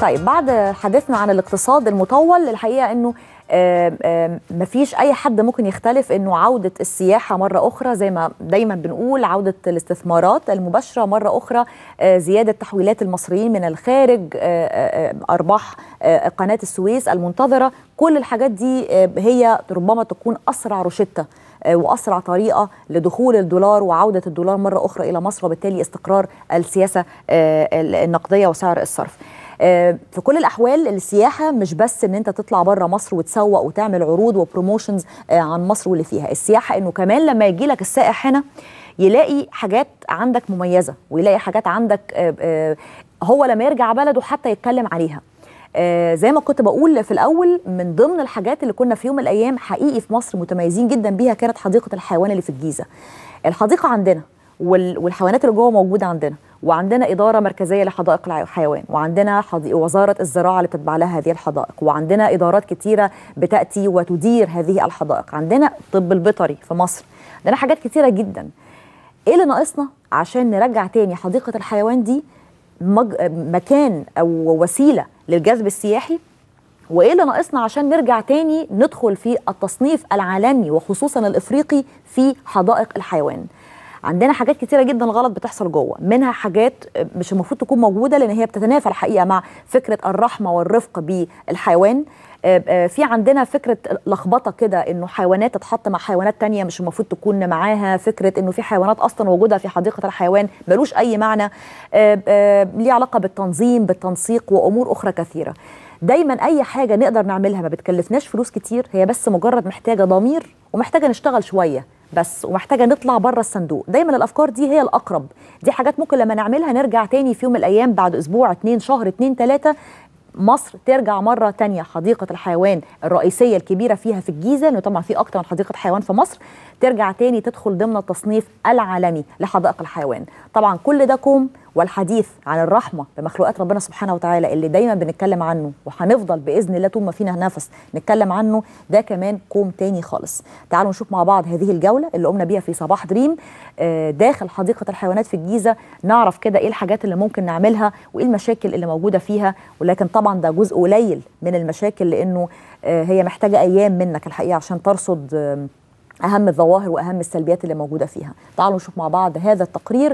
طيب بعد حديثنا عن الاقتصاد المطول الحقيقه انه آم، آم، مفيش اي حد ممكن يختلف انه عوده السياحه مره اخرى زي ما دايما بنقول عوده الاستثمارات المباشره مره اخرى آه، زياده تحويلات المصريين من الخارج آه، آه، آه، ارباح آه، قناه السويس المنتظره كل الحاجات دي آه، هي ربما تكون اسرع روشته آه، واسرع طريقه لدخول الدولار وعوده الدولار مره اخرى الى مصر وبالتالي استقرار السياسه آه، النقديه وسعر الصرف. آه، في كل الاحوال السياحه مش بس ان انت تطلع بره مصر وتسوق وتعمل عروض وبروموشنز عن مصر واللي فيها السياحه انه كمان لما يجي لك السائح هنا يلاقي حاجات عندك مميزه ويلاقي حاجات عندك آه، آه، هو لما يرجع بلده حتى يتكلم عليها آه، زي ما كنت بقول في الاول من ضمن الحاجات اللي كنا في يوم من الايام حقيقي في مصر متميزين جدا بيها كانت حديقه الحيوان اللي في الجيزه الحديقه عندنا وال- والحيوانات اللي جوه موجوده عندنا وعندنا اداره مركزيه لحدائق الحيوان وعندنا حدي... وزاره الزراعه اللي بتتبع لها هذه الحدائق وعندنا ادارات كتيره بتاتي وتدير هذه الحدائق عندنا الطب البيطري في مصر عندنا حاجات كتيره جدا ايه اللي ناقصنا عشان نرجع تاني حديقه الحيوان دي مج... مكان او وسيله للجذب السياحي وايه اللي ناقصنا عشان نرجع تاني ندخل في التصنيف العالمي وخصوصا الافريقي في حدائق الحيوان عندنا حاجات كتيره جدا غلط بتحصل جوه منها حاجات مش المفروض تكون موجوده لان هي بتتنافى الحقيقه مع فكره الرحمه والرفق بالحيوان آه، آه، في عندنا فكره لخبطه كده انه حيوانات تتحط مع حيوانات تانية مش المفروض تكون معاها فكره انه في حيوانات اصلا وجودها في حديقه الحيوان ملوش اي معنى آه، آه، ليه علاقه بالتنظيم بالتنسيق وامور اخرى كثيره دايما اي حاجه نقدر نعملها ما بتكلفناش فلوس كتير هي بس مجرد محتاجه ضمير ومحتاجه نشتغل شويه بس ومحتاجه نطلع بره الصندوق دايما الافكار دي هي الاقرب دي حاجات ممكن لما نعملها نرجع تاني في يوم من الايام بعد اسبوع اتنين شهر اتنين تلاته مصر ترجع مرة تانية حديقة الحيوان الرئيسية الكبيرة فيها في الجيزة لأنه طبعا في أكتر من حديقة حيوان في مصر ترجع تاني تدخل ضمن التصنيف العالمي لحدائق الحيوان طبعا كل ده كوم والحديث عن الرحمة بمخلوقات ربنا سبحانه وتعالى اللي دايما بنتكلم عنه وهنفضل بإذن الله طول ما فينا نفس نتكلم عنه ده كمان كوم تاني خالص تعالوا نشوف مع بعض هذه الجولة اللي قمنا بيها في صباح دريم آه، داخل حديقة الحيوانات في الجيزة نعرف كده ايه الحاجات اللي ممكن نعملها وايه المشاكل اللي موجودة فيها ولكن طبعا ده جزء قليل من المشاكل لانه آه، هي محتاجة ايام منك الحقيقة عشان ترصد آم، اهم الظواهر واهم السلبيات اللي موجوده فيها تعالوا نشوف مع بعض هذا التقرير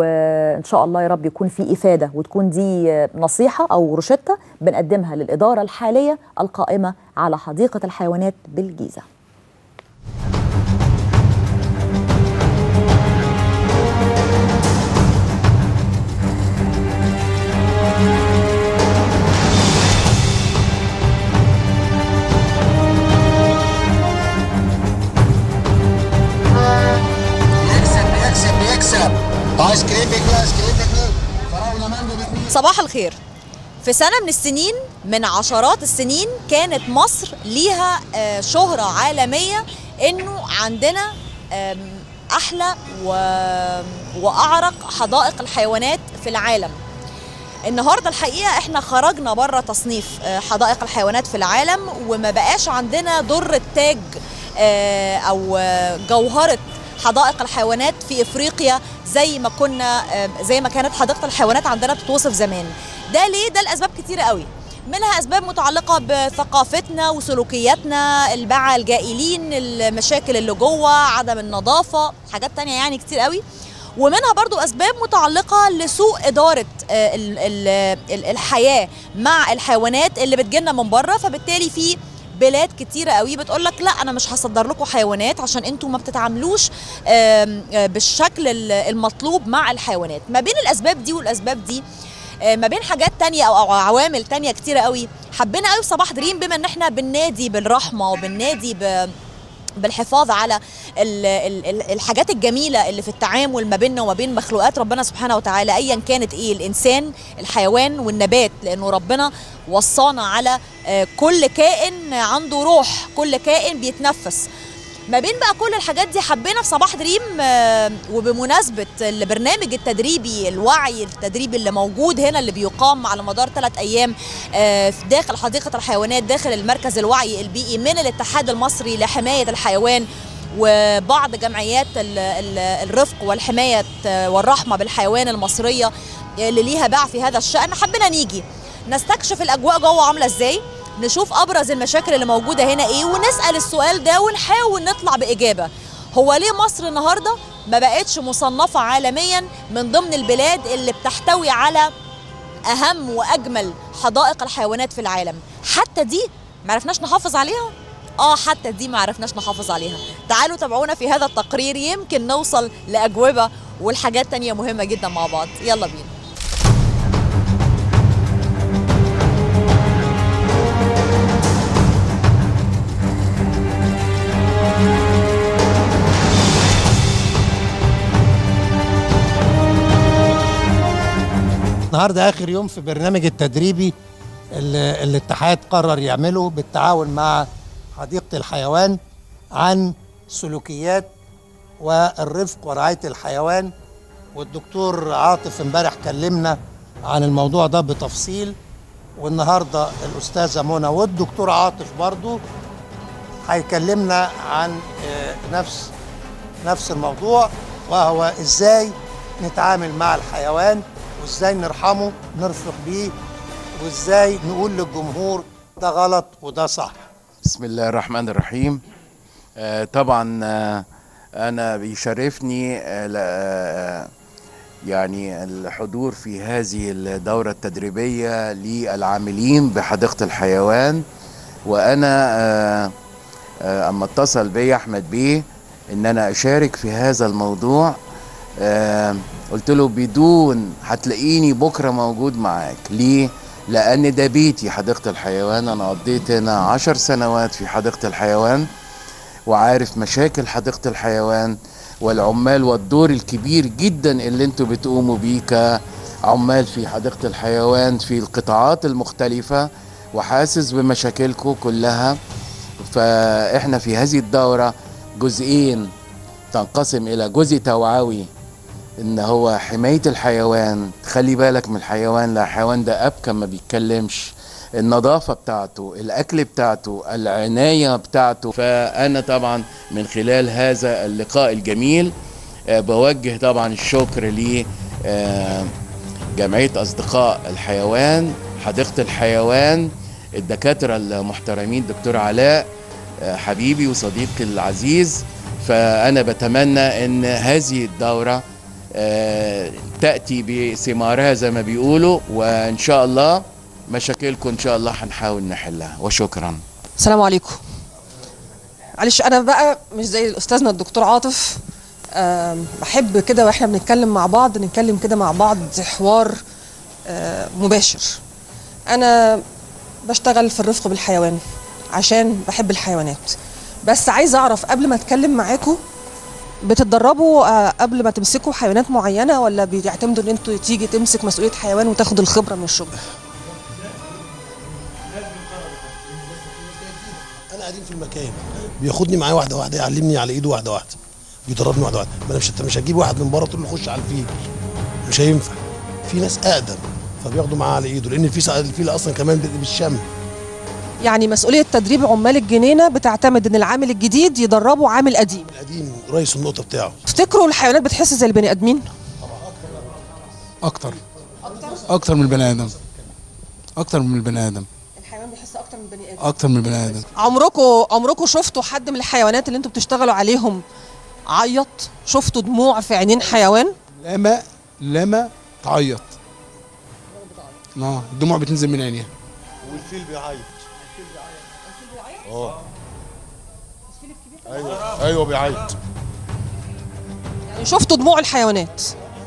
وان شاء الله يا رب يكون في افاده وتكون دي آه، نصيحه او روشته بنقدمها للاداره الحاليه القائمه على حديقه الحيوانات بالجيزه بيكسب بيكسب بيكسب ايس كريم بيجي ايس كريم بيجي فراوله مانجو بيجي صباح الخير في سنة من السنين من عشرات السنين كانت مصر ليها آه، شهرة عالمية انه عندنا آم، احلى و- واعرق حدائق الحيوانات في العالم النهارده الحقيقه احنا خرجنا بره تصنيف آه، حدائق الحيوانات في العالم وما بقاش عندنا در التاج آه، او آه، جوهره حدائق الحيوانات في افريقيا زي ما كنا آه، زي ما كانت حديقه الحيوانات عندنا بتتوصف زمان ده ليه ده لاسباب كتيره قوي منها اسباب متعلقه بثقافتنا وسلوكياتنا الباعة الجائلين المشاكل اللي جوه عدم النظافه حاجات تانية يعني كتير قوي ومنها برضو اسباب متعلقه لسوء اداره آه، ال- ال- ال- الحياه مع الحيوانات اللي بتجيلنا من بره فبالتالي في بلاد كتيره قوي بتقول لك لا انا مش هصدر لكم حيوانات عشان انتوا ما بتتعاملوش آم، آه، بالشكل ال- المطلوب مع الحيوانات ما بين الاسباب دي والاسباب دي آه، ما بين حاجات تانية او أو عوامل تانية كتيره قوي حبينا قوي في صباح دريم بما ان احنا بننادي بالرحمه وبننادي ب بالحفاظ على ال- ال- ال- الحاجات الجميله اللي في التعامل ما بيننا وما بين مخلوقات ربنا سبحانه وتعالى ايا كانت ايه الانسان الحيوان والنبات لانه ربنا وصانا على آه، كل كائن عنده روح كل كائن بيتنفس ما بين بقى كل الحاجات دي حبينا في صباح دريم آه، وبمناسبة البرنامج التدريبي الوعي التدريبي اللي موجود هنا اللي بيقام على مدار ثلاث أيام آه، في داخل حديقة الحيوانات داخل المركز الوعي البيئي من الاتحاد المصري لحماية الحيوان وبعض جمعيات ال- ال- الرفق والحماية والرحمة بالحيوان المصرية اللي ليها باع في هذا الشأن حبينا نيجي نستكشف الاجواء جوه عامله ازاي نشوف ابرز المشاكل اللي موجوده هنا ايه ونسال السؤال ده ونحاول نطلع باجابه هو ليه مصر النهارده ما بقتش مصنفه عالميا من ضمن البلاد اللي بتحتوي على اهم واجمل حدائق الحيوانات في العالم حتى دي ما عرفناش نحافظ عليها اه حتى دي ما عرفناش نحافظ عليها تعالوا تابعونا في هذا التقرير يمكن نوصل لاجوبه والحاجات تانية مهمه جدا مع بعض يلا بينا النهارده اخر يوم في برنامج التدريبي اللي الاتحاد قرر يعمله بالتعاون مع حديقه الحيوان عن سلوكيات والرفق ورعايه الحيوان والدكتور عاطف امبارح كلمنا عن الموضوع ده بتفصيل والنهارده الاستاذه منى والدكتور عاطف برضو هيكلمنا عن آه، نفس نفس الموضوع وهو ازاي نتعامل مع الحيوان وازاي نرحمه نرفق بيه وازاي نقول للجمهور ده غلط وده صح بسم الله الرحمن الرحيم آه، طبعا آه، انا بيشرفني آه، ل- آه، يعني الحضور في هذه الدورة التدريبية للعاملين بحديقة الحيوان وانا آه، آه، اما اتصل بي احمد بيه ان انا اشارك في هذا الموضوع آه، قلت له بدون هتلاقيني بكره موجود معاك ليه لان ده بيتي حديقه الحيوان انا قضيت هنا عشر سنوات في حديقه الحيوان وعارف مشاكل حديقه الحيوان والعمال والدور الكبير جدا اللي انتوا بتقوموا بيه كعمال في حديقه الحيوان في القطاعات المختلفه وحاسس بمشاكلكم كلها فاحنا في هذه الدوره جزئين تنقسم الى جزء توعوي ان هو حمايه الحيوان خلي بالك من الحيوان لا الحيوان ده ابكى ما بيتكلمش النظافه بتاعته الاكل بتاعته العنايه بتاعته فانا طبعا من خلال هذا اللقاء الجميل آه، بوجه طبعا الشكر ل آه، جمعيه اصدقاء الحيوان حديقه الحيوان الدكاتره المحترمين دكتور علاء آه، حبيبي وصديقي العزيز فانا بتمنى ان هذه الدوره آه، تاتي بثمارها زي ما بيقولوا وان شاء الله مشاكلكم ان شاء الله هنحاول نحلها وشكرا السلام عليكم معلش انا بقى مش زي استاذنا الدكتور عاطف آم، بحب كده واحنا بنتكلم مع بعض نتكلم كده مع بعض حوار آه، مباشر انا بشتغل في الرفق بالحيوان عشان بحب الحيوانات بس عايزه اعرف قبل ما اتكلم معاكم بتتدربوا آه، قبل ما تمسكوا حيوانات معينه ولا بيعتمدوا ان انتوا تيجي تمسك مسؤوليه حيوان وتاخد الخبره من الشغل انا قاعدين في المكان بياخدني معاه واحده واحده يعلمني على ايده واحده واحده بيدربني واحده واحده ما انا مش مش هجيب واحد من بره تقول له خش على الفيل مش هينفع في ناس اقدم فبياخدوا معاه على ايده لان الفيل الفيل اصلا كمان بالشم يعني مسؤوليه تدريب عمال الجنينه بتعتمد ان العامل الجديد يدربه عامل قديم القديم رئيس النقطه بتاعه تفتكروا الحيوانات بتحس زي البني ادمين اكتر اكتر من البني ادم اكتر من البني ادم الحيوان بيحس اكتر من البني ادم اكتر من البني ادم عمركم عمركم شفتوا حد من الحيوانات اللي انتوا بتشتغلوا عليهم عيط شفتوا دموع في عينين حيوان لما لما تعيط اه الدموع بتنزل من عينيها والفيل بيعيط اه ايوه ايوه بيعيط يعني شفتوا دموع الحيوانات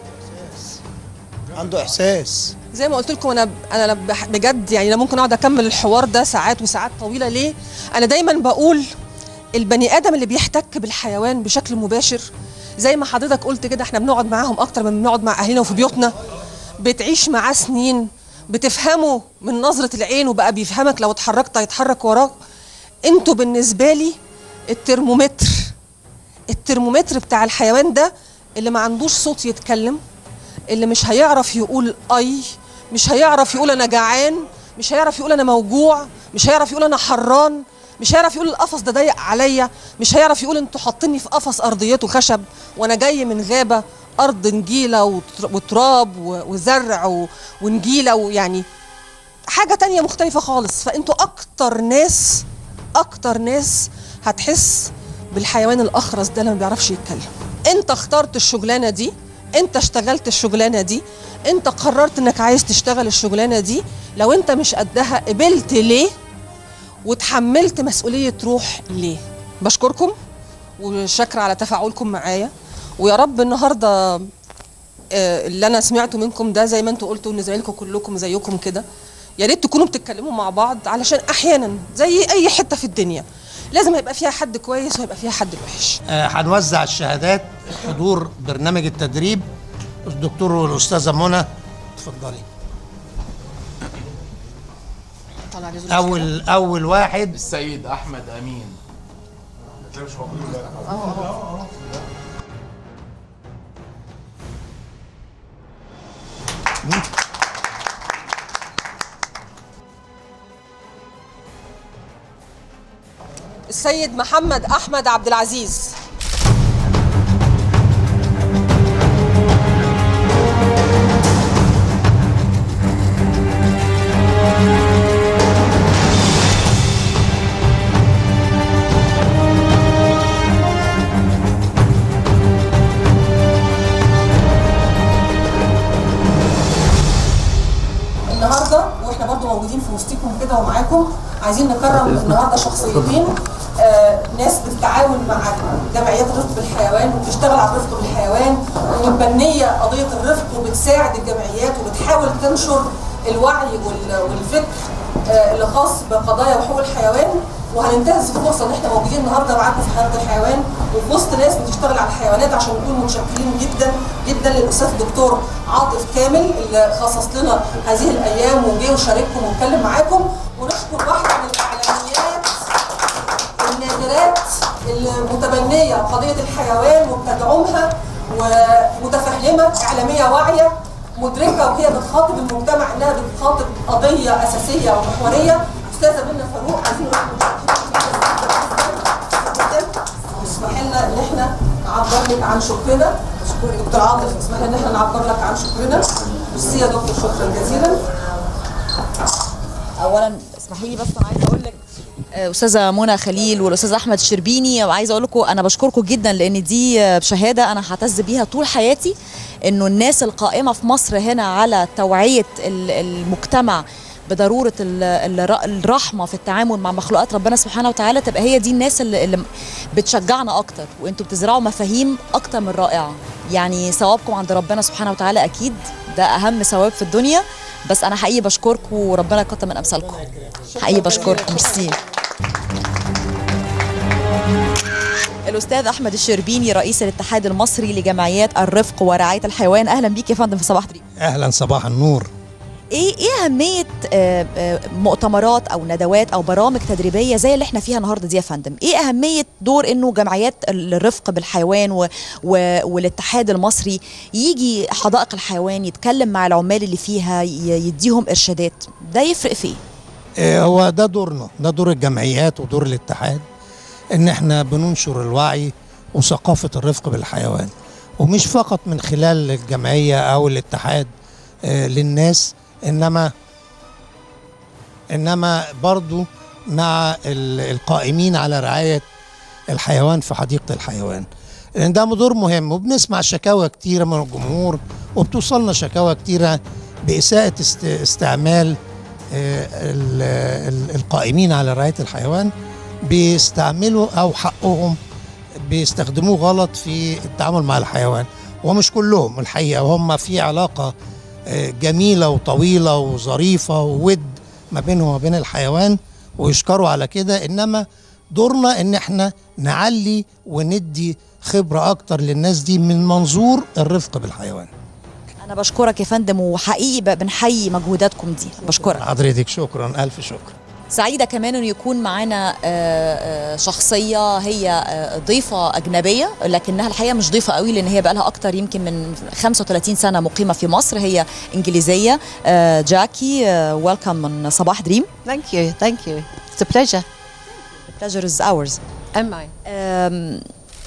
عنده احساس زي ما قلت لكم انا انا بح- بجد يعني انا ممكن اقعد اكمل الحوار ده ساعات وساعات طويله ليه انا دايما بقول البني ادم اللي بيحتك بالحيوان بشكل مباشر زي ما حضرتك قلت كده احنا بنقعد معاهم اكتر من بنقعد مع اهلنا وفي بيوتنا بتعيش معاه سنين بتفهمه من نظره العين وبقى بيفهمك لو اتحركت هيتحرك وراك انتوا بالنسبه لي الترمومتر الترمومتر بتاع الحيوان ده اللي ما عندوش صوت يتكلم اللي مش هيعرف يقول اي مش هيعرف يقول انا جعان مش هيعرف يقول انا موجوع مش هيعرف يقول انا حران مش هيعرف يقول القفص ده ضيق عليا مش هيعرف يقول انتوا حاطيني في قفص ارضيته خشب وانا جاي من غابه ارض نجيله وتر- وتراب و- وزرع و- ونجيله ويعني حاجه تانية مختلفه خالص فانتوا اكتر ناس اكتر ناس هتحس بالحيوان الاخرس ده اللي ما بيعرفش يتكلم انت اخترت الشغلانه دي انت اشتغلت الشغلانه دي انت قررت انك عايز تشتغل الشغلانه دي لو انت مش قدها قبلت ليه وتحملت مسؤوليه روح ليه بشكركم وشكرا على تفاعلكم معايا ويا رب النهارده آه، اللي انا سمعته منكم ده زي ما انتوا قلتوا ان زمايلكم كلكم زيكم كده يا ريت تكونوا بتتكلموا مع بعض علشان احيانا زي اي حته في الدنيا لازم هيبقى فيها حد كويس وهيبقى فيها حد وحش آه، هنوزع الشهادات حضور برنامج التدريب الدكتور والاستاذه منى اتفضلي طلع لي زول اول اول واحد السيد احمد امين السيد محمد احمد عبد العزيز النهارده واحنا برضو موجودين في وسطكم كده ومعاكم عايزين نكرم النهارده شخصيتين آه ناس بتتعاون مع جمعيات الرفق بالحيوان وبتشتغل على الرفق بالحيوان ومتبنيه قضيه الرفق وبتساعد الجمعيات وبتحاول تنشر الوعي وال- والفكر آه اللي خاص بقضايا وحقوق الحيوان وهننتهز الفرصه ان احنا موجودين النهارده معاكم في حياه الحيوان وفي وسط ناس بتشتغل على الحيوانات عشان نكون متشكرين جدا جدا للاستاذ الدكتور عاطف كامل اللي خصص لنا هذه الايام وجه وشارككم واتكلم معاكم ونشكر واحده من الاعلاميات النادرات المتبنيه قضيه الحيوان وبتدعمها ومتفهمه اعلاميه واعيه مدركه وهي بتخاطب المجتمع انها بتخاطب قضيه اساسيه ومحوريه استاذه منى فاروق عايزين نقول لكم جدا واسمح لنا ان احنا نعبر لك عن شكرنا دكتور عاطف اسمح لنا ان احنا نعبر لك عن شكرنا ميرسي يا دكتور شكرا جزيلا اولا اسمحي لي بس انا عايزه اقول لك آه، استاذه منى خليل والاستاذ احمد الشربيني وعايزه اقول لكم انا بشكركم جدا لان دي آه، شهاده انا هعتز بيها طول حياتي انه الناس القائمه في مصر هنا على توعيه ال- المجتمع بضروره ال- الر- الرحمه في التعامل مع مخلوقات ربنا سبحانه وتعالى تبقى هي دي الناس اللي, اللي بتشجعنا اكتر وانتوا بتزرعوا مفاهيم اكتر من رائعه يعني ثوابكم عند ربنا سبحانه وتعالى اكيد ده اهم ثواب في الدنيا بس انا حقيقي بشكركم وربنا يكتر من امثالكم حقيقي بشكركم ميرسي الاستاذ احمد الشربيني رئيس الاتحاد المصري لجمعيات الرفق ورعايه الحيوان اهلا بيك يا فندم في صباح دريم اهلا صباح النور ايه ايه اهميه آه، آه، مؤتمرات او ندوات او برامج تدريبيه زي اللي احنا فيها النهارده دي يا فندم ايه اهميه دور انه جمعيات الرفق بالحيوان و و والاتحاد المصري يجي حدائق الحيوان يتكلم مع العمال اللي فيها ي- يديهم ارشادات ده يفرق في ايه آه، هو ده دورنا ده دور الجمعيات ودور الاتحاد ان احنا بننشر الوعي وثقافة الرفق بالحيوان ومش فقط من خلال الجمعية او الاتحاد آه، للناس انما انما برضو مع ال- القائمين على رعاية الحيوان في حديقة الحيوان لان ده دور مهم وبنسمع شكاوى كتيرة من الجمهور وبتوصلنا شكاوى كتيرة بإساءة است- استعمال آه، ال- ال- القائمين على رعاية الحيوان بيستعملوا أو حقهم بيستخدموه غلط في التعامل مع الحيوان ومش كلهم الحقيقة وهم في علاقة آه، جميلة وطويلة وظريفة وود ما بينهم وما بين الحيوان ويشكروا على كده إنما دورنا إن احنا نعلي وندي خبرة أكتر للناس دي من منظور الرفق بالحيوان انا بشكرك يا فندم وحقيقي ب- بنحيي مجهوداتكم دي بشكرك حضرتك شكرا ألف شكر سعيده كمان انه يكون معانا آه، آه، شخصيه هي آه، ضيفه اجنبيه لكنها الحقيقه مش ضيفه قوي لان هي بقى لها اكتر يمكن من 35 سنه مقيمه في مصر هي انجليزيه آه، جاكي ويلكم من صباح دريم Thank you, thank you. It's a pleasure. pleasure is ours And mine. آم،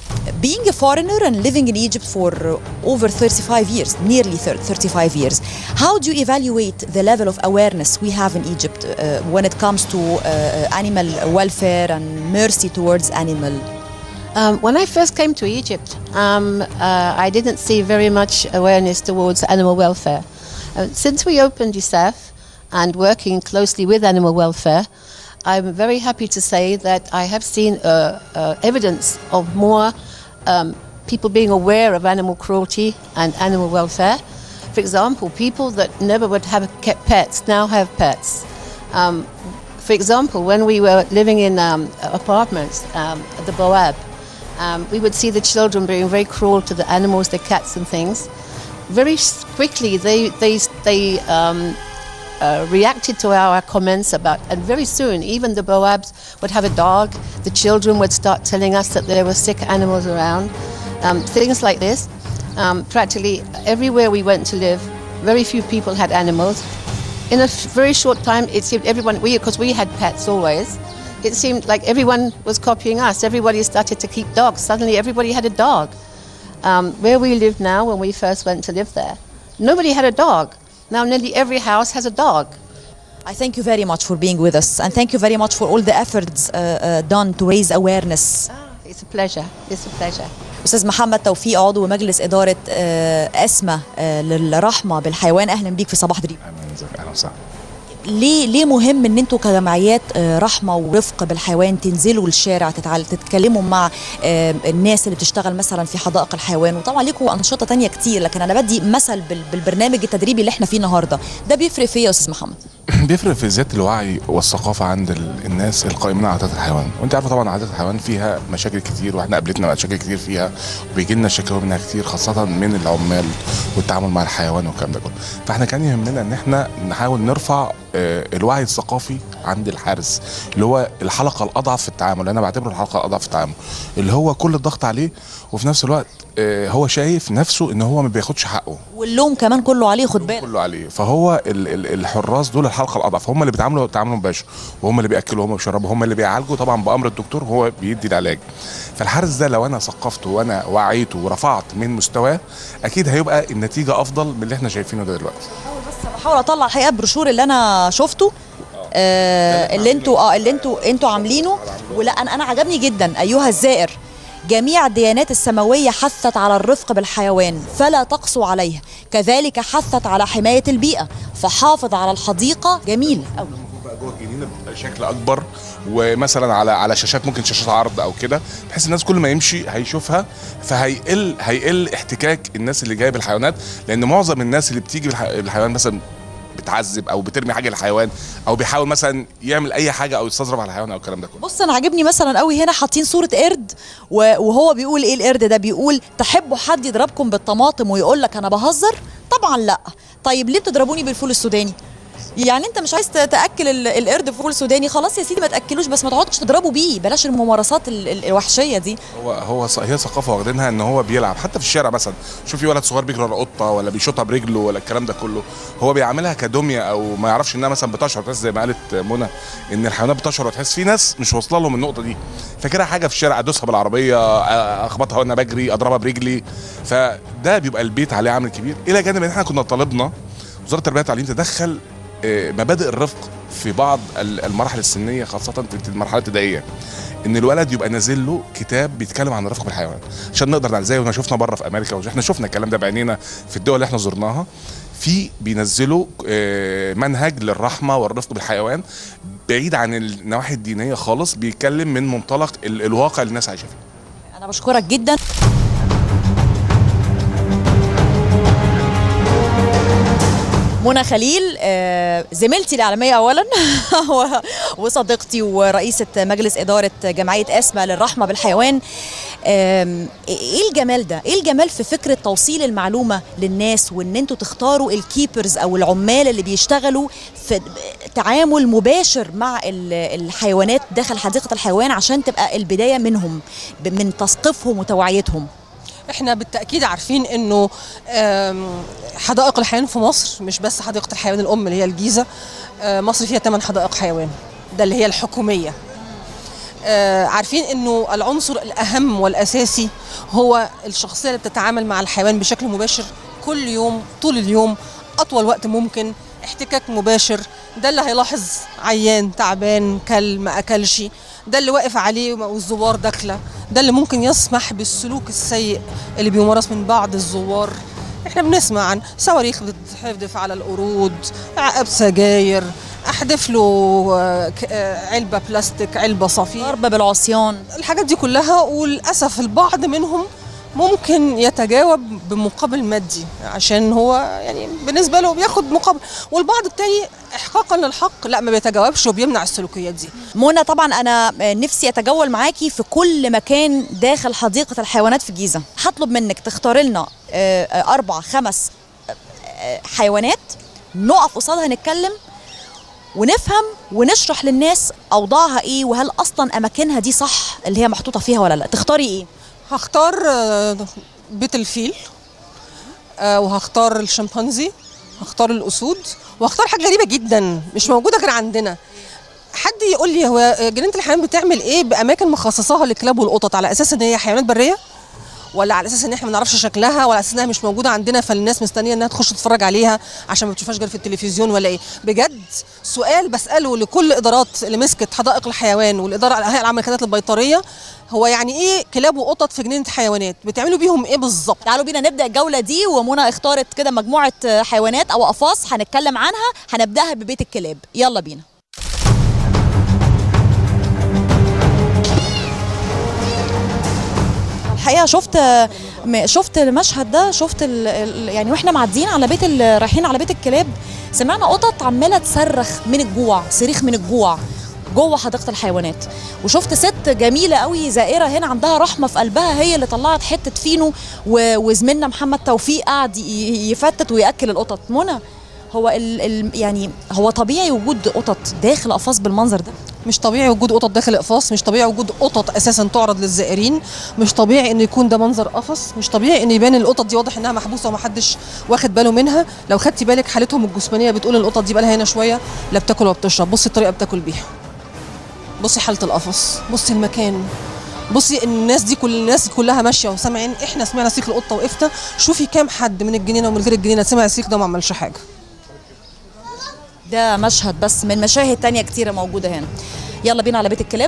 being a foreigner and living in Egypt for over 35 years, nearly thir- 35 years, how do you evaluate the level of awareness we have in Egypt uh, when it comes to uh, animal welfare and mercy towards animal? Um, when I first came to Egypt, um, uh, I didn't see very much awareness towards animal welfare. Uh, since we opened USAF and working closely with animal welfare, I'm very happy to say that I have seen uh, uh, evidence of more um, people being aware of animal cruelty and animal welfare. For example, people that never would have kept pets now have pets. Um, for example, when we were living in um, apartments um, at the Boab, um, we would see the children being very cruel to the animals, the cats and things. Very s- quickly, they they they um, uh, reacted to our comments about, and very soon, even the Boabs would have a dog. The children would start telling us that there were sick animals around. Um, things like this. Um, practically everywhere we went to live, very few people had animals. In a f- very short time, it seemed everyone, we because we had pets always, it seemed like everyone was copying us. Everybody started to keep dogs. Suddenly, everybody had a dog. Um, where we live now, when we first went to live there, nobody had a dog. Now, nearly every house has a dog. I thank you very much for being with us and thank you very much for all the efforts uh, uh, done to raise awareness. It's a pleasure. It's a pleasure. استاذ محمد توفيق عضو مجلس اداره آه، اسمه آه، للرحمه بالحيوان اهلا بيك في صباح دريم اهلا وسهلا ليه ليه مهم ان انتوا كجمعيات آه، رحمه ورفق بالحيوان تنزلوا الشارع تتعال- تتكلموا مع آه، الناس اللي بتشتغل مثلا في حدائق الحيوان وطبعا ليكم انشطه تانية كتير لكن انا بدي مثل بال- بالبرنامج التدريبي اللي احنا فيه النهارده ده بيفرق في ايه يا استاذ محمد بيفرق في زياده الوعي والثقافه عند ال- الناس القائمين على عادات الحيوان وانت عارفه طبعا عادات الحيوان فيها مشاكل كتير واحنا قابلتنا مشاكل كتير فيها وبيجي لنا شكاوى منها كتير خاصه من العمال والتعامل مع الحيوان والكلام ده كله فاحنا كان يهمنا ان احنا نحاول نرفع آه، الوعي الثقافي عند الحارس اللي هو الحلقه الاضعف في التعامل اللي انا بعتبره الحلقه الاضعف في التعامل اللي هو كل الضغط عليه وفي نفس الوقت آه، هو شايف نفسه ان هو ما بياخدش حقه واللوم كمان كله عليه خد بالك كله عليه فهو ال ال الحراس دول الحلقه الاضعف هم اللي بيتعاملوا تعامل مباشر وهم اللي بياكلوا وهم اللي بيشربوا هم اللي بيعالجوا طبعا بامر الدكتور هو بيدي العلاج فالحارس ده لو انا ثقفته وانا وعيته ورفعت من مستواه اكيد هيبقى النتيجه افضل من اللي احنا شايفينه ده دلوقتي بحاول اطلع الحقيقه البروشور اللي انا شفته آه اللي انتوا اه اللي انتوا انتوا عاملينه ولا انا انا عجبني جدا ايها الزائر جميع الديانات السماويه حثت على الرفق بالحيوان فلا تقسوا عليها كذلك حثت على حمايه البيئه فحافظ على الحديقه جميل قوي بقى جوه الجنينه بشكل اكبر ومثلا على على شاشات ممكن شاشات عرض او كده بحيث الناس كل ما يمشي هيشوفها فهيقل هيقل احتكاك الناس اللي جايه بالحيوانات لان معظم الناس اللي بتيجي بالح- بالحيوان مثلا بتعذب او بترمي حاجه للحيوان او بيحاول مثلا يعمل اي حاجه او يستظرف على الحيوان او الكلام ده كله بص انا عاجبني مثلا قوي هنا حاطين صوره قرد و- وهو بيقول ايه القرد ده بيقول تحبوا حد يضربكم بالطماطم ويقول لك انا بهزر طبعا لا طيب ليه بتضربوني بالفول السوداني يعني انت مش عايز ت- تاكل ال- القرد فول سوداني خلاص يا سيدي ما تاكلوش بس ما تقعدش تضربوا بيه بلاش الممارسات ال- ال- الوحشيه دي هو هو ث- هي ثقافه واخدينها ان هو بيلعب حتى في الشارع مثلا شوف في ولد صغير بيجري ورا قطه ولا بيشوطها برجله ولا الكلام ده كله هو بيعملها كدميه او ما يعرفش انها مثلا بتشعر تحس زي ما قالت منى ان الحيوانات بتشعر وتحس في ناس مش واصله لهم النقطه دي فاكرها حاجه في الشارع ادوسها بالعربيه أ- اخبطها وانا بجري اضربها برجلي فده بيبقى البيت عليه عامل كبير الى جانب ان احنا كنا طالبنا وزاره التربيه والتعليم تدخل آه، مبادئ الرفق في بعض ال- المراحل السنيه خاصه في المرحله الابتدائيه ان الولد يبقى نازل له كتاب بيتكلم عن الرفق بالحيوان عشان نقدر نعمل زي ما شفنا بره في امريكا واحنا شفنا الكلام ده بعينينا في الدول اللي احنا زرناها في بينزلوا آه، منهج للرحمه والرفق بالحيوان بعيد عن النواحي الدينيه خالص بيتكلم من منطلق ال- الواقع اللي الناس عايشه فيه انا بشكرك جدا منى خليل آه، زميلتي الإعلامية أولا و- وصديقتي ورئيسة مجلس إدارة جمعية أسمى للرحمة بالحيوان آم، إيه الجمال ده؟ إيه الجمال في فكرة توصيل المعلومة للناس وإن أنتوا تختاروا الكيبرز أو العمال اللي بيشتغلوا في تعامل مباشر مع ال- الحيوانات داخل حديقة الحيوان عشان تبقى البداية منهم ب- من تثقيفهم وتوعيتهم احنا بالتاكيد عارفين انه آم، حدائق الحيوان في مصر مش بس حديقه الحيوان الام اللي هي الجيزه آه، مصر فيها 8 حدائق حيوان ده اللي هي الحكوميه آه عارفين انه العنصر الاهم والاساسي هو الشخصيه اللي بتتعامل مع الحيوان بشكل مباشر كل يوم طول اليوم اطول وقت ممكن احتكاك مباشر ده اللي هيلاحظ عيان تعبان كل ما اكلش ده اللي واقف عليه والزوار داخله ده اللي ممكن يسمح بالسلوك السيء اللي بيمارس من بعض الزوار احنا بنسمع عن صواريخ بتحدف على القرود عقب سجاير احدف له آه، ك- آه، علبه بلاستيك علبه صفير ضرب بالعصيان الحاجات دي كلها وللاسف البعض منهم ممكن يتجاوب بمقابل مادي عشان هو يعني بالنسبه له بياخد مقابل والبعض التاني احقاقا للحق لا ما بيتجاوبش وبيمنع السلوكيات دي منى طبعا انا نفسي اتجول معاكي في كل مكان داخل حديقه الحيوانات في الجيزه هطلب منك تختاري لنا آه، آه، اربع خمس آه، حيوانات نقف قصادها نتكلم ونفهم ونشرح للناس اوضاعها ايه وهل اصلا اماكنها دي صح اللي هي محطوطه فيها ولا لا تختاري ايه هختار آه، بيت الفيل آه، وهختار الشمبانزي هختار الاسود وهختار حاجه غريبه جدا مش موجوده غير عندنا حد يقول لي هو جنينه الحيوان بتعمل ايه باماكن مخصصاها للكلاب والقطط على اساس ان هي حيوانات بريه ولا على اساس ان احنا ما نعرفش شكلها ولا على اساس انها مش موجوده عندنا فالناس مستنيه انها تخش تتفرج عليها عشان ما بتشوفهاش غير في التلفزيون ولا ايه بجد سؤال بساله لكل ادارات اللي مسكت حدائق الحيوان والاداره الهيئه العامه للكائنات البيطريه هو يعني ايه كلاب وقطط في جنينه حيوانات بتعملوا بيهم ايه بالظبط تعالوا بينا نبدا الجوله دي ومنى اختارت كده مجموعه آه، حيوانات او اقفاص هنتكلم عنها هنبداها ببيت الكلاب يلا بينا الحقيقه شفت م- شفت المشهد ده شفت ال ال يعني واحنا معديين على بيت ال- رايحين على بيت الكلاب سمعنا قطط عماله تصرخ من الجوع صريخ من الجوع جوه حديقه الحيوانات وشفت ست جميله قوي زائره هنا عندها رحمه في قلبها هي اللي طلعت حته فينو و- وزميلنا محمد توفيق قعد ي- يفتت وياكل القطط منى هو ال ال يعني هو طبيعي وجود قطط داخل قفص بالمنظر ده مش طبيعي وجود قطط داخل اقفاص مش طبيعي وجود قطط اساسا تعرض للزائرين مش طبيعي ان يكون ده منظر قفص مش طبيعي ان يبان القطط دي واضح انها محبوسه ومحدش واخد باله منها لو خدتي بالك حالتهم الجسمانيه بتقول القطط دي بقالها هنا شويه لا بتاكل ولا بتشرب بصي الطريقه بتاكل بيها بصي حاله القفص بصي المكان بصي الناس دي كل الناس كلها ماشيه وسامعين احنا سمعنا صريخ القطه وقفنا شوفي كام حد من الجنينه ومن غير الجنينه سمع الصريخ ده وما عملش حاجه ده مشهد بس من مشاهد تانية كتيرة موجودة هنا يلا بينا على بيت الكلاب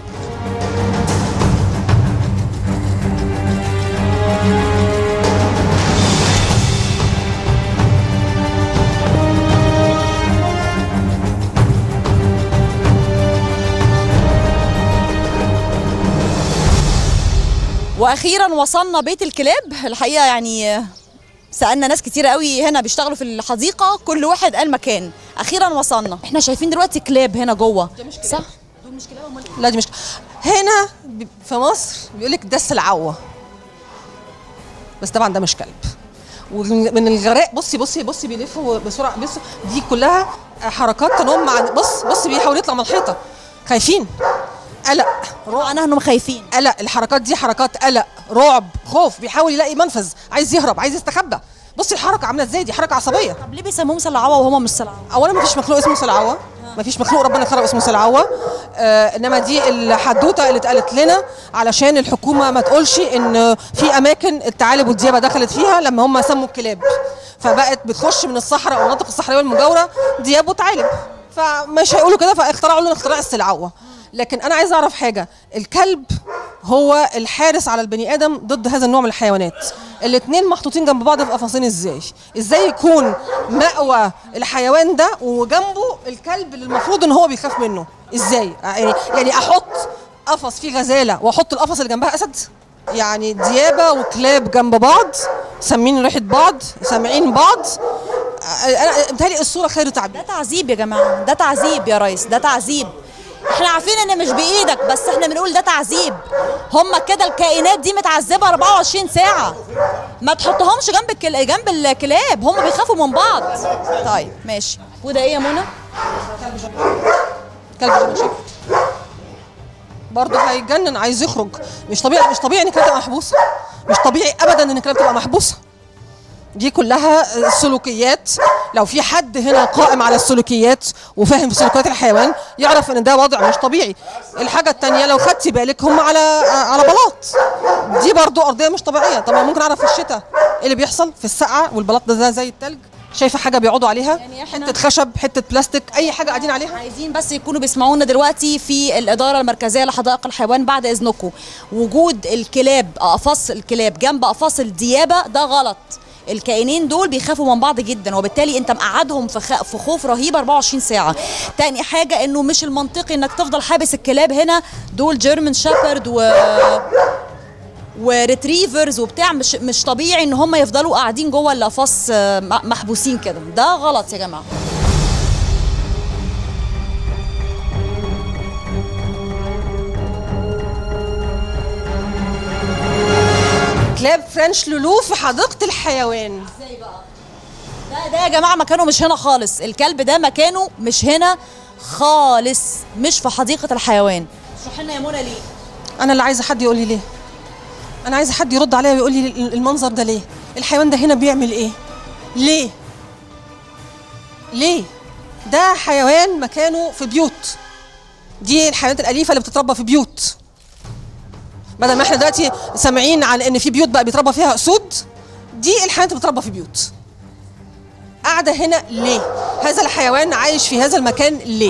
واخيرا وصلنا بيت الكلاب الحقيقه يعني سالنا ناس كتير قوي هنا بيشتغلوا في الحديقه كل واحد قال مكان اخيرا وصلنا احنا شايفين دلوقتي كلاب هنا جوه صح لا دي مش هنا ب- في مصر بيقول لك دس العوه بس طبعا ده مش كلب ومن الغراء بصي بصي بصي بيلفوا بسرعه بص دي كلها حركات تنم عن بص بص بيحاول يطلع من الحيطه خايفين قلق رعب معناها انهم خايفين قلق الحركات دي حركات قلق رعب خوف بيحاول يلاقي منفذ عايز يهرب عايز يستخبى بصي الحركه عامله ازاي دي حركه عصبيه طب ليه بيسموهم سلعوه وهم مش سلعوه اولا ما فيش مخلوق اسمه سلعوه ما فيش مخلوق ربنا خلق اسمه سلعوه آه انما دي الحدوته اللي اتقالت لنا علشان الحكومه ما تقولش ان في اماكن الثعالب والديابه دخلت فيها لما هم سموا الكلاب فبقت بتخش من الصحراء والمناطق الصحراويه المجاوره دياب وثعالب فمش هيقولوا كده فاخترعوا لنا اختراع السلعوه لكن انا عايزه اعرف حاجه الكلب هو الحارس على البني ادم ضد هذا النوع من الحيوانات الاثنين محطوطين جنب بعض في قفصين ازاي ازاي يكون مأوى الحيوان ده وجنبه الكلب اللي المفروض ان هو بيخاف منه ازاي يعني يعني احط قفص فيه غزاله واحط القفص اللي جنبها اسد يعني ديابه وكلاب جنب بعض سامين ريحه بعض سامعين بعض انا بتهيألي الصوره خير تعبير ده تعذيب يا جماعه ده تعذيب يا ريس ده تعذيب احنا عارفين ان مش بايدك بس احنا بنقول ده تعذيب هم كده الكائنات دي متعذبه 24 ساعه ما تحطهمش جنب الكل... جنب الكلاب هم بيخافوا من بعض طيب ماشي وده ايه يا منى كلب جيرمان شيبرد برضه هيتجنن عايز يخرج مش طبيعي مش طبيعي ان الكلاب تبقى محبوسه مش طبيعي ابدا ان الكلاب تبقى محبوسه دي كلها سلوكيات لو في حد هنا قائم على السلوكيات وفاهم في سلوكيات الحيوان يعرف ان ده وضع مش طبيعي الحاجه التانية لو خدتي بالك هم على على بلاط دي برضو ارضيه مش طبيعيه طبعا ممكن اعرف في الشتاء ايه اللي بيحصل في السقعه والبلاط ده, ده زي التلج شايفه حاجه بيقعدوا عليها حته خشب حته بلاستيك اي حاجه قاعدين عليها عايزين بس يكونوا بيسمعونا دلوقتي في الإدارة المركزية لحدائق الحيوان بعد إذنكم وجود الكلاب أقفاص الكلاب جنب أقفاص الديابة ده غلط الكائنين دول بيخافوا من بعض جدا وبالتالي انت مقعدهم في, خ... في خوف رهيب 24 ساعه تاني حاجه انه مش المنطقي انك تفضل حابس الكلاب هنا دول جيرمان شابرد و وريتريفرز وبتاع مش مش طبيعي ان هم يفضلوا قاعدين جوه الاقفاص آه، م- محبوسين كده ده غلط يا جماعه كلاب فرنش لولو في حديقه الحيوان ده ده يا جماعه مكانه مش هنا خالص الكلب ده مكانه مش هنا خالص مش في حديقه الحيوان اشرح لنا يا منى ليه انا اللي عايزه حد يقول لي ليه انا عايزه حد يرد عليا ويقول لي المنظر ده ليه الحيوان ده هنا بيعمل ايه ليه ليه ده حيوان مكانه في بيوت دي الحيوانات الاليفه اللي بتتربى في بيوت بدل ما احنا دلوقتي سامعين عن ان في بيوت بقى بيتربى فيها اسود دي الحيوانات اللي بتتربى في بيوت قاعده هنا ليه هذا الحيوان عايش في هذا المكان ليه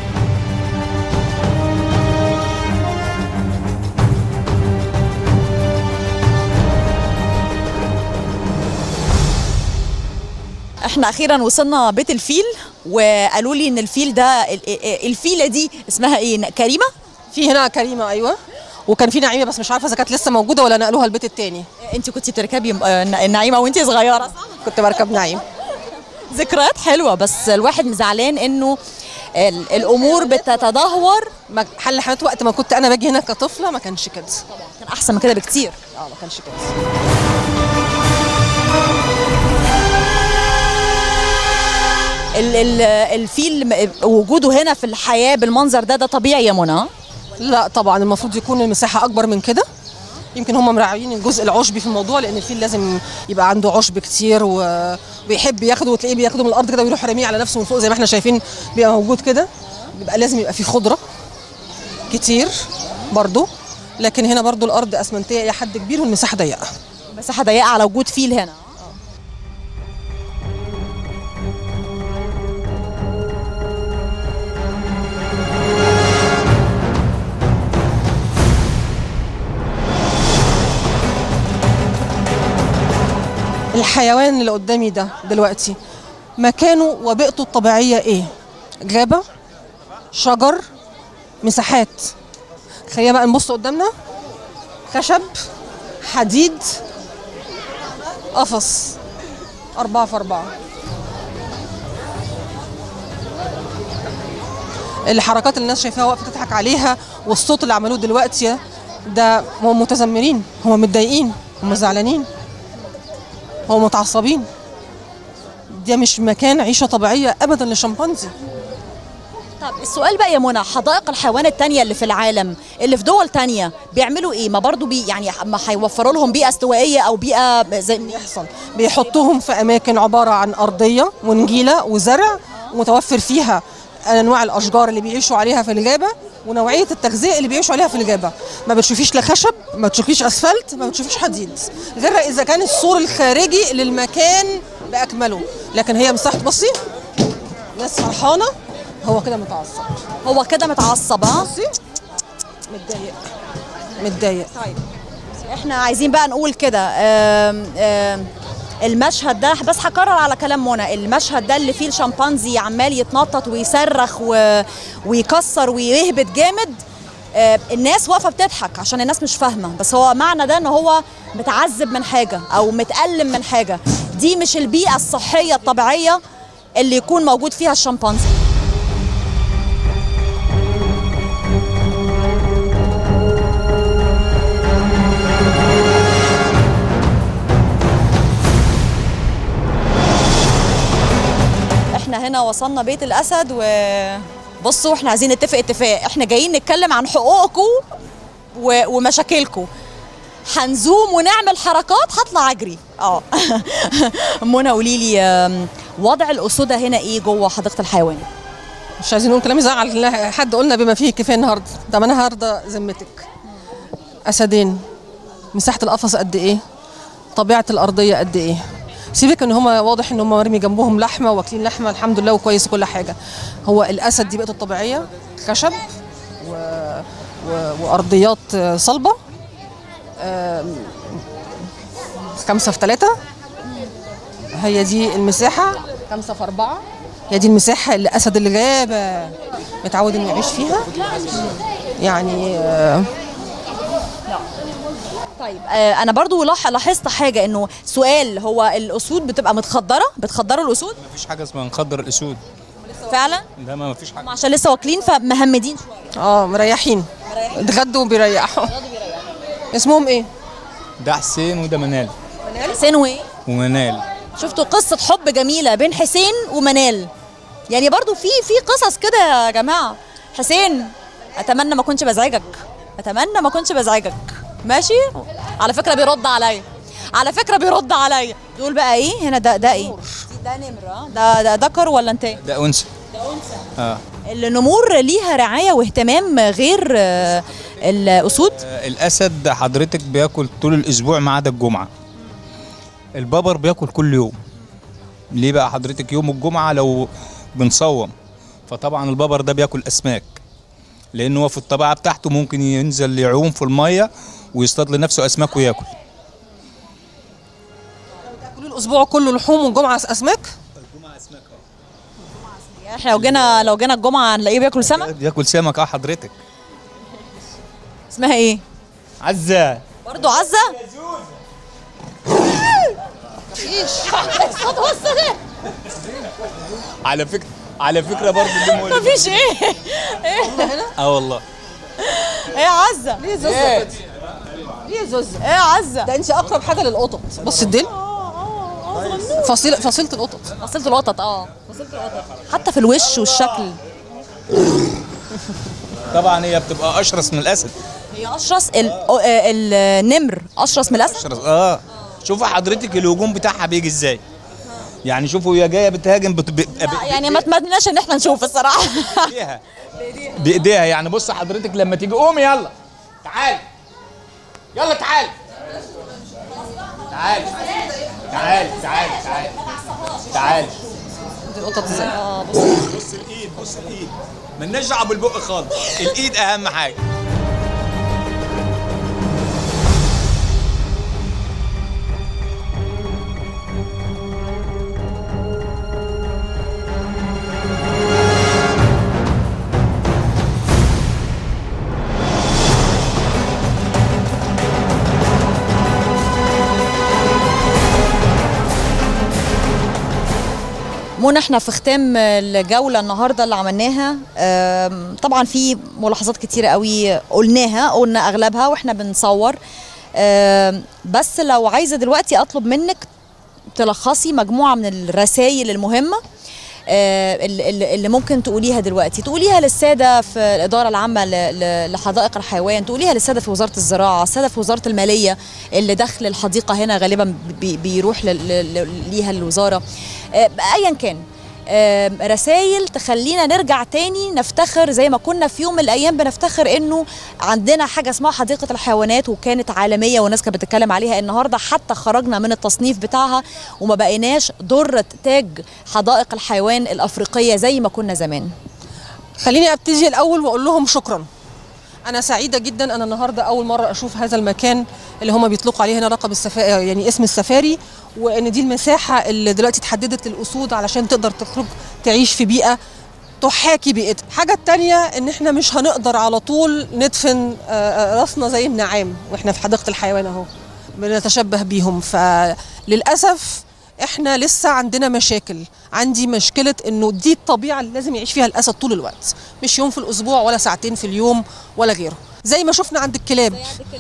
احنا اخيرا وصلنا بيت الفيل وقالوا لي ان الفيل ده ال- ال- الفيله دي اسمها ايه كريمه في هنا كريمه ايوه وكان في نعيمه بس مش عارفه اذا كانت لسه موجوده ولا نقلوها البيت التاني انت كنت بتركبي آه، النعيمه وانت صغيره صح كنت بركب نعيم ذكريات حلوه بس الواحد زعلان انه ال- الامور بتتدهور ما- حل الحيوانات وقت ما كنت انا باجي هنا كطفله ما كانش كده كان احسن من كده بكتير اه ما كانش كده ال- ال- الفيل م- وجوده هنا في الحياه بالمنظر ده ده طبيعي يا منى لا طبعا المفروض يكون المساحه اكبر من كده يمكن هم مراعيين الجزء العشبي في الموضوع لان الفيل لازم يبقى عنده عشب كتير و- وبيحب ياخده وتلاقيه بياخده من الارض كده ويروح راميه على نفسه من فوق زي ما احنا شايفين بيبقى موجود كده بيبقى لازم يبقى فيه خضره كتير برضو لكن هنا برضو الارض اسمنتيه الى حد كبير والمساحه ضيقه مساحه ضيقه على وجود فيل هنا الحيوان اللي قدامي ده دلوقتي مكانه وبيئته الطبيعية ايه؟ غابة شجر مساحات خلينا بقى نبص قدامنا خشب حديد قفص أربعة في أربعة الحركات اللي الناس شايفاها واقفة تضحك عليها والصوت اللي عملوه دلوقتي ده هم متذمرين هم متضايقين هم زعلانين هم متعصبين ده مش مكان عيشة طبيعية أبدا للشمبانزي طب السؤال بقى يا منى حدائق الحيوان التانية اللي في العالم اللي في دول تانية بيعملوا ايه ما برضو بي يعني ما هيوفروا لهم بيئة استوائية او بيئة زي يحصل بيحطوهم في أماكن عبارة عن أرضية ونجيلة وزرع متوفر فيها أنواع الأشجار اللي بيعيشوا عليها في الغابة ونوعية التغذية اللي بيعيشوا عليها في الغابة ما بتشوفيش لا خشب ما بتشوفيش أسفلت ما بتشوفيش حديد غير إذا كان السور الخارجي للمكان بأكمله لكن هي مساحة بصي ناس فرحانة هو كده متعصب هو كده متعصب ها بصي متضايق متضايق طيب احنا عايزين بقى نقول كده آم، آم، المشهد ده بس هكرر على كلام منى المشهد ده اللي فيه الشمبانزي عمال يتنطط ويصرخ و... ويكسر ويهبط جامد آه، الناس واقفه بتضحك عشان الناس مش فاهمه بس هو معنى ده ان هو متعذب من حاجه او متألم من حاجه دي مش البيئه الصحيه الطبيعيه اللي يكون موجود فيها الشمبانزي احنا هنا وصلنا بيت الاسد وبصوا احنا عايزين نتفق اتفاق احنا جايين نتكلم عن حقوقكم و... ومشاكلكم هنزوم ونعمل حركات هطلع اجري اه منى قولي لي آم، وضع الاسودة هنا ايه جوه حديقه الحيوان مش عايزين نقول كلام يزعل لا، حد قلنا بما فيه كفايه النهارده ده ما انا النهارده ذمتك اسدين مساحه القفص قد ايه طبيعه الارضيه قد ايه سيبك ان هم واضح ان هم مرمي جنبهم لحمه واكلين لحمه الحمد لله وكويس وكل حاجه هو الاسد دي بيئته الطبيعيه خشب و... و... وارضيات آه، صلبه آم، خمسة في ثلاثة هي دي المساحة خمسة في أربعة هي دي المساحة اللي أسد الغابة متعود إنه يعيش فيها يعني آه، طيب آه انا برضو لاح- لاحظت حاجه انه سؤال هو الاسود بتبقى متخدره بتخدروا الاسود مفيش حاجه اسمها نخدر الاسود فعلا لا ما مفيش حاجه هم عشان لسه واكلين فمهمدين شويه اه مريحين اتغدوا وبيريحوا اسمهم ايه؟ ده حسين وده منال حسين وايه ومنال شفتوا قصه حب جميله بين حسين ومنال يعني برضو في في قصص كده يا جماعه حسين اتمنى ما كنتش بزعجك اتمنى ما كنتش بزعجك ماشي على فكره بيرد عليا على فكره بيرد عليا دول بقى ايه هنا ده ده ايه ده نمره ده ده ذكر ولا انت ده انثى اه النمور ليها رعايه واهتمام غير آه، الاسود آه، الاسد حضرتك بياكل طول الاسبوع ما عدا الجمعه الببر بياكل كل يوم ليه بقى حضرتك يوم الجمعه لو بنصوم فطبعا الببر ده بياكل اسماك لان هو في الطبيعه بتاعته ممكن ينزل يعوم في الميه ويصطاد لنفسه اسماك وياكل كل الأسبوع كله لحوم والجمعة أسماك؟ يعني احنا لو جينا لو جينا الجمعه هنلاقيه بياكل سمك بياكل سمك اه حضرتك اسمها ايه عزه برضو عزه مفيش الصوت وصل ايه على فكره على فكره برضه دي مولد. مفيش ايه ايه اه والله ايه يا عزه ليه زوزة ليه زوزة؟ ايه يا عزه ده انت اقرب حاجه للقطط بص الديل فصيله فصيله القطط فصيله القطط اه فصيله القطط حتى في الوش والشكل طبعا هي بتبقى اشرس من الاسد هي اشرس ال- آه، النمر اشرس من الاسد اشرس اه شوفي حضرتك الهجوم بتاعها بيجي ازاي يعني شوفوا هي جايه بتهاجم بت... ب... ب... لا، يعني ما تمناش ان احنا نشوف الصراحه بايديها بايديها يعني بص حضرتك لما تيجي قومي يلا تعالي يلا تعالي تعالي تعالي تعالي تعالي تعالي دي القطط ازاي بص الايد بص الايد مالناش دعوه بالبق خالص الايد اهم حاجه منى احنا في ختام الجوله النهارده اللي عملناها آم، طبعا في ملاحظات كتيره قوي قلناها قلنا اغلبها واحنا بنصور آم، بس لو عايزه دلوقتي اطلب منك تلخصي مجموعه من الرسائل المهمه آه، اللي اللي- اللي ممكن تقوليها دلوقتي تقوليها للساده في الاداره العامه ل- ل- لحدائق الحيوان تقوليها للساده في وزاره الزراعه الساده في وزاره الماليه اللي دخل الحديقه هنا غالبا بي- بيروح ل- ل- ل- ليها الوزاره آه، ايا كان رسائل تخلينا نرجع تاني نفتخر زي ما كنا في يوم من الايام بنفتخر انه عندنا حاجه اسمها حديقه الحيوانات وكانت عالميه والناس كانت بتتكلم عليها النهارده حتى خرجنا من التصنيف بتاعها وما بقيناش ضره تاج حدائق الحيوان الافريقيه زي ما كنا زمان خليني ابتدي الاول واقول لهم شكرا انا سعيده جدا انا النهارده اول مره اشوف هذا المكان اللي هم بيطلقوا عليه هنا لقب السفاري يعني اسم السفاري وان دي المساحه اللي دلوقتي اتحددت للاسود علشان تقدر تخرج تعيش في بيئه تحاكي بيئتها الحاجة التانية ان احنا مش هنقدر على طول ندفن آه، آه، راسنا زي النعام واحنا في حديقة الحيوان اهو بنتشبه بيهم فللأسف احنا لسه عندنا مشاكل عندي مشكلة انه دي الطبيعة اللي لازم يعيش فيها الأسد طول الوقت مش يوم في الأسبوع ولا ساعتين في اليوم ولا غيره زي ما شفنا عند الكلاب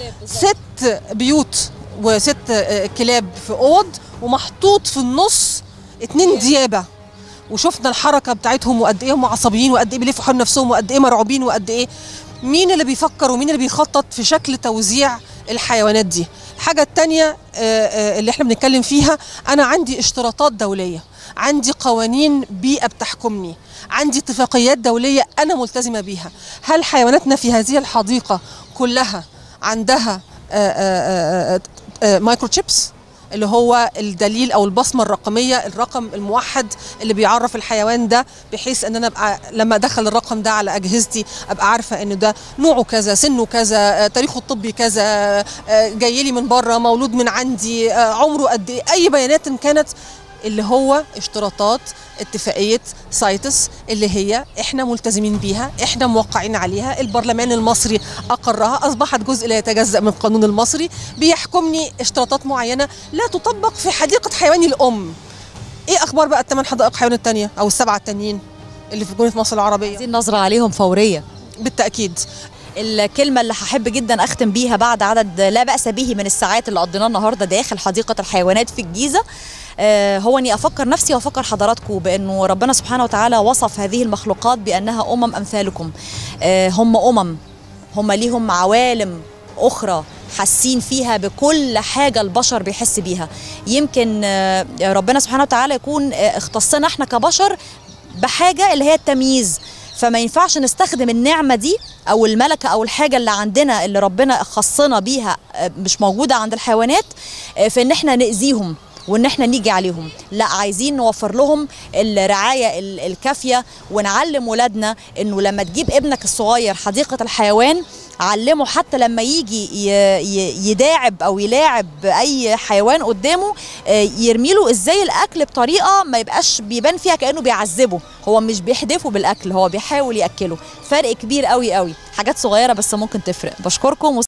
ست بيوت وست آه، كلاب في أوض ومحطوط في النص اتنين ديابة وشفنا الحركه بتاعتهم وقد ايه هم عصبيين وقد ايه بيلفوا حول نفسهم وقد ايه مرعوبين وقد ايه مين اللي بيفكر ومين اللي بيخطط في شكل توزيع الحيوانات دي الحاجه التانية آه، آه، اللي احنا بنتكلم فيها انا عندي اشتراطات دوليه عندي قوانين بيئه بتحكمني عندي اتفاقيات دوليه انا ملتزمه بيها هل حيواناتنا في هذه الحديقه كلها عندها مايكرو تشيبس اللي هو الدليل او البصمه الرقميه الرقم الموحد اللي بيعرف الحيوان ده بحيث ان انا ابقى لما ادخل الرقم ده على اجهزتي ابقى عارفه ان ده نوعه كذا سنه كذا آه، تاريخه الطبي كذا آه، جاي لي من بره مولود من عندي آه، عمره قد ايه اي بيانات إن كانت اللي هو اشتراطات اتفاقية سايتس اللي هي احنا ملتزمين بيها احنا موقعين عليها البرلمان المصري اقرها اصبحت جزء لا يتجزأ من القانون المصري بيحكمني اشتراطات معينة لا تطبق في حديقة حيواني الام ايه اخبار بقى الثمان حدائق حيوان التانية او السبعة التانيين اللي في جمهورية مصر العربية عايزين نظرة عليهم فورية بالتأكيد الكلمة اللي هحب جدا أختم بيها بعد عدد لا بأس به من الساعات اللي قضيناها النهاردة داخل حديقة الحيوانات في الجيزة آه، هو اني افكر نفسي وافكر حضراتكم بانه ربنا سبحانه وتعالى وصف هذه المخلوقات بانها امم امثالكم آه، هم امم هم ليهم عوالم اخرى حاسين فيها بكل حاجه البشر بيحس بيها يمكن آه، ربنا سبحانه وتعالى يكون آه، اختصنا احنا كبشر بحاجه اللي هي التمييز فما ينفعش نستخدم النعمه دي او الملكه او الحاجه اللي عندنا اللي ربنا خصنا بيها آه، مش موجوده عند الحيوانات آه، في ان احنا ناذيهم وان احنا نيجي عليهم لا عايزين نوفر لهم الرعايه ال- الكافيه ونعلم ولادنا انه لما تجيب ابنك الصغير حديقه الحيوان علمه حتى لما يجي ي- ي- يداعب او يلاعب اي حيوان قدامه آه، يرميله ازاي الاكل بطريقه ما يبقاش بيبان فيها كانه بيعذبه هو مش بيحدفه بالاكل هو بيحاول ياكله فرق كبير قوي قوي حاجات صغيره بس ممكن تفرق بشكركم